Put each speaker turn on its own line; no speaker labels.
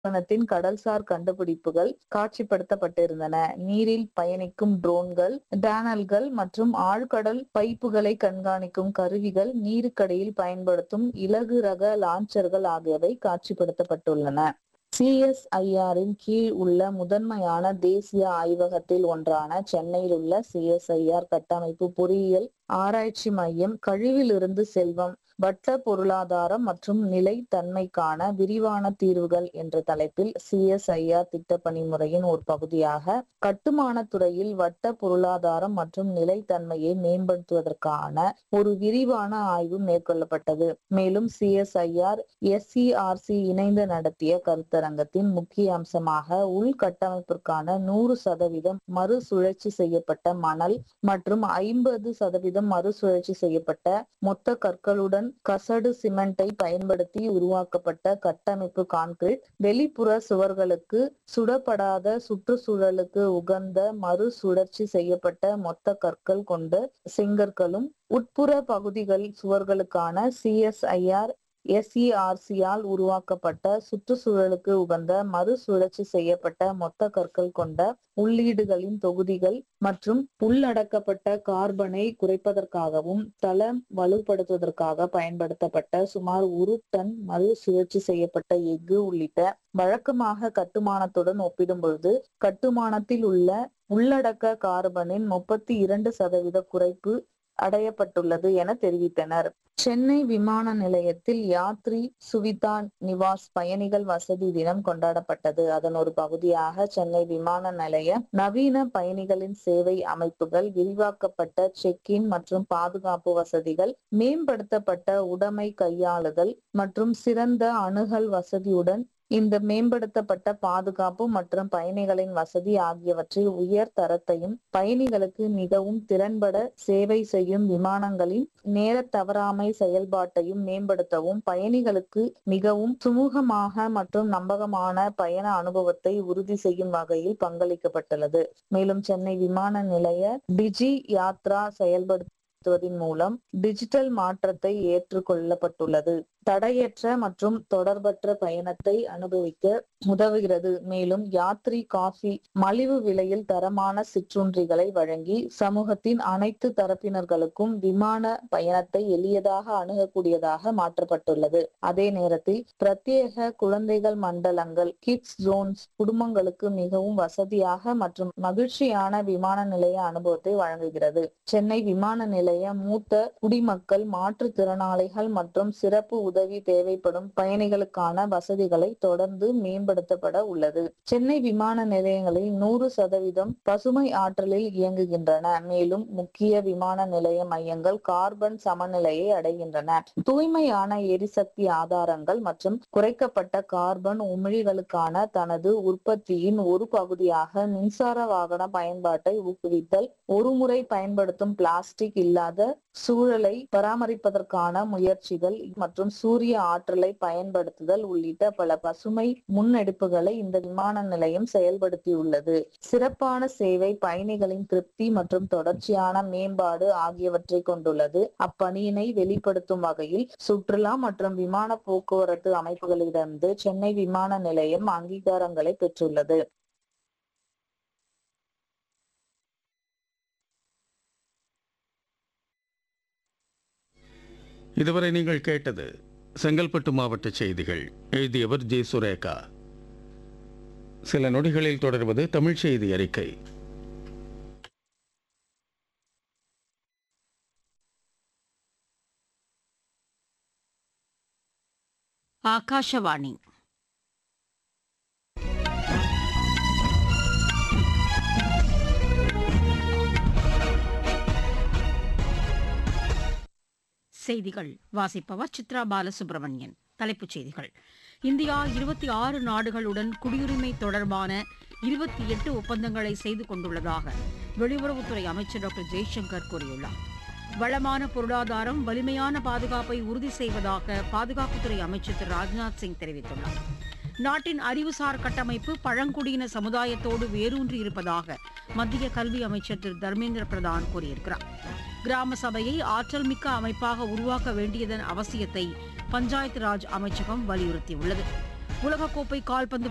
நிறுவனத்தின் கடல்சார் கண்டுபிடிப்புகள் காட்சிப்படுத்தப்பட்டிருந்தன நீரில் பயணிக்கும் ட்ரோன்கள் டேனல்கள் மற்றும் ஆழ்கடல் பைப்புகளை கண்காணிக்கும் கருவிகள் நீருக்கடியில் பயன்படுத்தும் இலகு ரக லான்ச்சர்கள் ஆகியவை காட்சிப்படுத்தப்பட்டுள்ளன சிஎஸ்ஐஆரின் கீழ் உள்ள முதன்மையான தேசிய ஆய்வகத்தில் ஒன்றான சென்னையில் உள்ள சிஎஸ்ஐஆர் கட்டமைப்பு பொறியியல் ஆராய்ச்சி மையம் கழிவிலிருந்து செல்வம் வட்ட பொருளாதாரம் மற்றும் நிலைத்தன்மைக்கான விரிவான தீர்வுகள் என்ற தலைப்பில் சிஎஸ்ஐஆர் திட்டப்பணி முறையின் ஒரு பகுதியாக கட்டுமான துறையில் வட்ட பொருளாதாரம் மற்றும் நிலைத்தன்மையை மேம்படுத்துவதற்கான ஒரு விரிவான ஆய்வு மேற்கொள்ளப்பட்டது மேலும் சிஎஸ்ஐஆர் எஸ்சிஆர்சி இணைந்து நடத்திய கருத்தரங்கத்தின் முக்கிய அம்சமாக உள்கட்டமைப்பிற்கான நூறு சதவீதம் மறுசுழற்சி செய்யப்பட்ட மணல் மற்றும் ஐம்பது சதவீதம் மறுசுழற்சி செய்யப்பட்ட மொத்த கற்களுடன் கசடு சிமெண்டை பயன்படுத்தி உருவாக்கப்பட்ட கட்டமைப்பு கான்கிரீட் வெளிப்புற சுவர்களுக்கு சுடப்படாத சுற்றுச்சூழலுக்கு உகந்த மறுசுழற்சி செய்யப்பட்ட மொத்த கற்கள் கொண்ட செங்கற்களும் உட்புற பகுதிகள் சுவர்களுக்கான சிஎஸ்ஐஆர் எஸ்இஆர்சியால் உருவாக்கப்பட்ட சுற்றுச்சூழலுக்கு உகந்த மறுசுழற்சி செய்யப்பட்ட மொத்த கற்கள் கொண்ட உள்ளீடுகளின் தொகுதிகள் மற்றும் உள்ளடக்கப்பட்ட கார்பனை குறைப்பதற்காகவும் தளம் வலுப்படுத்துவதற்காக பயன்படுத்தப்பட்ட சுமார் ஒரு டன் மறுசுழற்சி செய்யப்பட்ட எஃகு உள்ளிட்ட வழக்கமாக கட்டுமானத்துடன் ஒப்பிடும் பொழுது கட்டுமானத்தில் உள்ள உள்ளடக்க கார்பனின் முப்பத்தி இரண்டு சதவீத குறைப்பு அடையப்பட்டுள்ளது என தெரிவித்தனர் சென்னை விமான நிலையத்தில் யாத்ரி சுவிதா நிவாஸ் பயணிகள் வசதி தினம் கொண்டாடப்பட்டது அதன் ஒரு பகுதியாக சென்னை விமான நிலைய நவீன பயணிகளின் சேவை அமைப்புகள் விரிவாக்கப்பட்ட செக் இன் மற்றும் பாதுகாப்பு வசதிகள் மேம்படுத்தப்பட்ட உடைமை கையாளுதல் மற்றும் சிறந்த அணுகல் வசதியுடன் இந்த மேம்படுத்தப்பட்ட பாதுகாப்பு மற்றும் பயணிகளின் வசதி ஆகியவற்றில் உயர் தரத்தையும் பயணிகளுக்கு மிகவும் திறன்பட சேவை செய்யும் விமானங்களின் நேர தவறாமை செயல்பாட்டையும் மேம்படுத்தவும் பயணிகளுக்கு மிகவும் சுமூகமாக மற்றும் நம்பகமான பயண அனுபவத்தை உறுதி செய்யும் வகையில் பங்களிக்கப்பட்டுள்ளது மேலும் சென்னை விமான நிலைய டிஜி யாத்ரா செயல்படுத்துவதன் மூலம் டிஜிட்டல் மாற்றத்தை ஏற்றுக்கொள்ளப்பட்டுள்ளது தடையற்ற மற்றும் தொடர்பற்ற பயணத்தை அனுபவிக்க உதவுகிறது மேலும் யாத்ரி காஃபி மலிவு விலையில் தரமான சிற்றுண்டிகளை வழங்கி சமூகத்தின் அனைத்து தரப்பினர்களுக்கும் விமான பயணத்தை எளியதாக அணுகக்கூடியதாக மாற்றப்பட்டுள்ளது அதே நேரத்தில் பிரத்யேக குழந்தைகள் மண்டலங்கள் கிட்ஸ் ஜோன்ஸ் குடும்பங்களுக்கு மிகவும் வசதியாக மற்றும் மகிழ்ச்சியான விமான நிலைய அனுபவத்தை வழங்குகிறது சென்னை விமான நிலைய மூத்த குடிமக்கள் மாற்றுத்திறனாளிகள் மற்றும் சிறப்பு உதவி தேவைப்படும் பயணிகளுக்கான வசதிகளை தொடர்ந்து மேம்படுத்தப்பட உள்ளது சென்னை விமான நிலையங்களில் நூறு சதவீதம் பசுமை ஆற்றலில் இயங்குகின்றன மேலும் முக்கிய விமான நிலைய மையங்கள் கார்பன் சமநிலையை அடைகின்றன தூய்மையான எரிசக்தி ஆதாரங்கள் மற்றும் குறைக்கப்பட்ட கார்பன் உமிழிகளுக்கான தனது உற்பத்தியின் ஒரு பகுதியாக மின்சார வாகன பயன்பாட்டை ஊக்குவித்தல் ஒருமுறை பயன்படுத்தும் பிளாஸ்டிக் இல்லாத சூழலை பராமரிப்பதற்கான முயற்சிகள் மற்றும் சூரிய ஆற்றலை பயன்படுத்துதல் உள்ளிட்ட பல பசுமை முன்னெடுப்புகளை இந்த விமான நிலையம் செயல்படுத்தியுள்ளது சிறப்பான சேவை பயணிகளின் திருப்தி மற்றும் தொடர்ச்சியான மேம்பாடு ஆகியவற்றை கொண்டுள்ளது அப்பணியினை வெளிப்படுத்தும் வகையில் சுற்றுலா மற்றும் விமான போக்குவரத்து அமைப்புகளிடமிருந்து சென்னை விமான நிலையம் அங்கீகாரங்களை பெற்றுள்ளது
இதுவரை நீங்கள் கேட்டது செங்கல்பட்டு மாவட்ட செய்திகள் எழுதியவர் ஜே சுரேகா சில நொடிகளில் தொடர்வது தமிழ் செய்தி அறிக்கை
ಆಕಾಶವಾಣಿ செய்திகள் வாசிப்பவர் சித்ரா பாலசுப்ரமணியன் தலைப்புச் செய்திகள் இந்தியா இருபத்தி ஆறு நாடுகளுடன் குடியுரிமை தொடர்பான இருபத்தி எட்டு ஒப்பந்தங்களை செய்து கொண்டுள்ளதாக வெளியுறவுத்துறை அமைச்சர் டாக்டர் ஜெய்சங்கர் கூறியுள்ளார் வளமான பொருளாதாரம் வலிமையான பாதுகாப்பை உறுதி செய்வதாக பாதுகாப்புத்துறை அமைச்சர் திரு ராஜ்நாத் சிங் தெரிவித்துள்ளார் நாட்டின் அறிவுசார் கட்டமைப்பு பழங்குடியின சமுதாயத்தோடு வேரூன்றி இருப்பதாக மத்திய கல்வி அமைச்சர் திரு தர்மேந்திர பிரதான் கூறியிருக்கிறார் கிராம சபையை ஆற்றல் மிக்க அமைப்பாக உருவாக்க வேண்டியதன் அவசியத்தை பஞ்சாயத்து ராஜ் அமைச்சகம் வலியுறுத்தியுள்ளது உலகக்கோப்பை கால்பந்து